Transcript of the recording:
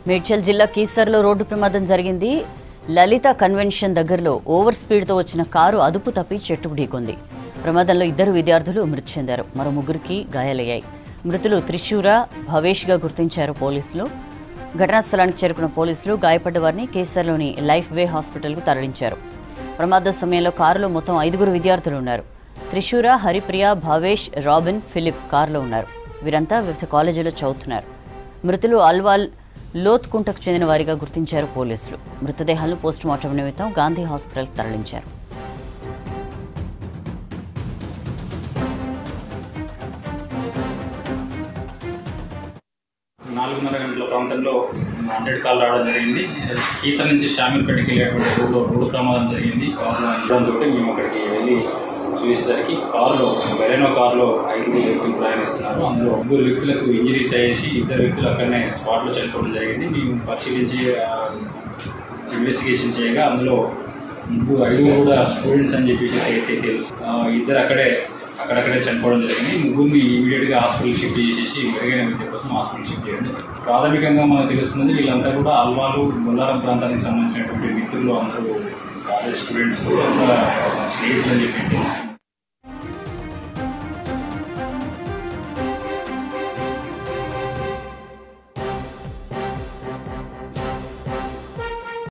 మేడ్చల్ జిల్లా కీసర్లో రోడ్డు ప్రమాదం జరిగింది లలిత కన్వెన్షన్ దగ్గరలో ఓవర్ స్పీడ్తో వచ్చిన కారు అదుపు తప్పి చెట్టుకు ఢీకొంది ప్రమాదంలో ఇద్దరు విద్యార్థులు మృతి చెందారు మరో ముగ్గురికి గాయాలయ్యాయి మృతులు త్రిశూర భవేష్గా గుర్తించారు పోలీసులు ఘటనా స్థలానికి చేరుకున్న పోలీసులు గాయపడ్డ వారిని కేసర్లోని లైఫ్ వే హాస్పిటల్కు తరలించారు ప్రమాద సమయంలో కారులో మొత్తం ఐదుగురు విద్యార్థులు ఉన్నారు త్రిశూర హరిప్రియ భావేష్ రాబిన్ ఫిలిప్ కారులో ఉన్నారు వీరంతా వివిధ కాలేజీలో చదువుతున్నారు మృతులు అల్వాల్ లోత్కుంటకు చెందిన వారిగా గుర్తించారు పోలీసులు మృతదేహాలను పోస్టుమార్టం నిమిత్తం గాంధీ హాస్పిటల్కి తరలించారు నాలుగున్నర గంటల ప్రాంతంలో హండ్రెడ్ కాల్ రావడం జరిగింది కీసర్ నుంచి షామీర్పేటకి వెళ్ళేటువంటి రోడ్డు రోడ్డు ప్రమాదం జరిగింది కారులో ఇవ్వడంతో మేము అక్కడికి వెళ్ళి చూసేసరికి కారులో బెరెనో కారులో ఐదుగురు వ్యక్తులు ప్రయాణిస్తున్నారు అందులో ముగ్గురు వ్యక్తులకు ఇంజరీస్ అయ్యేసి ఇద్దరు వ్యక్తులు అక్కడనే స్పాట్లో చనిపోవడం జరిగింది మేము పరిశీలించి ఆ, ఇన్వెస్టిగేషన్ చేయగా అందులో ముగ్గురు ఐదుగురు కూడా స్టూడెంట్స్ అని చెప్పి అయితే తెలుసు ఆ, ఇద్దరు అక్కడే అక్కడక్కడే చనిపోవడం జరిగింది ముగ్గురిని ఇమీడియట్గా హాస్పిటల్ షిఫ్ట్ చేసేసి మెరుగైన విద్య కోసం హాస్పిటల్ షిఫ్ట్ చేయడం జరిగింది. ప్రాథమికంగా మనకు తెలుస్తున్నది వీళ్ళంతా కూడా అల్వాలు బొల్లారం ప్రాంతానికి సంబంధించినటువంటి మిత్రులు అందరూ కాలేజ్ స్టూడెంట్స్ కూడా స్నేహితులు అని చెప్పి తెలుస్తుంది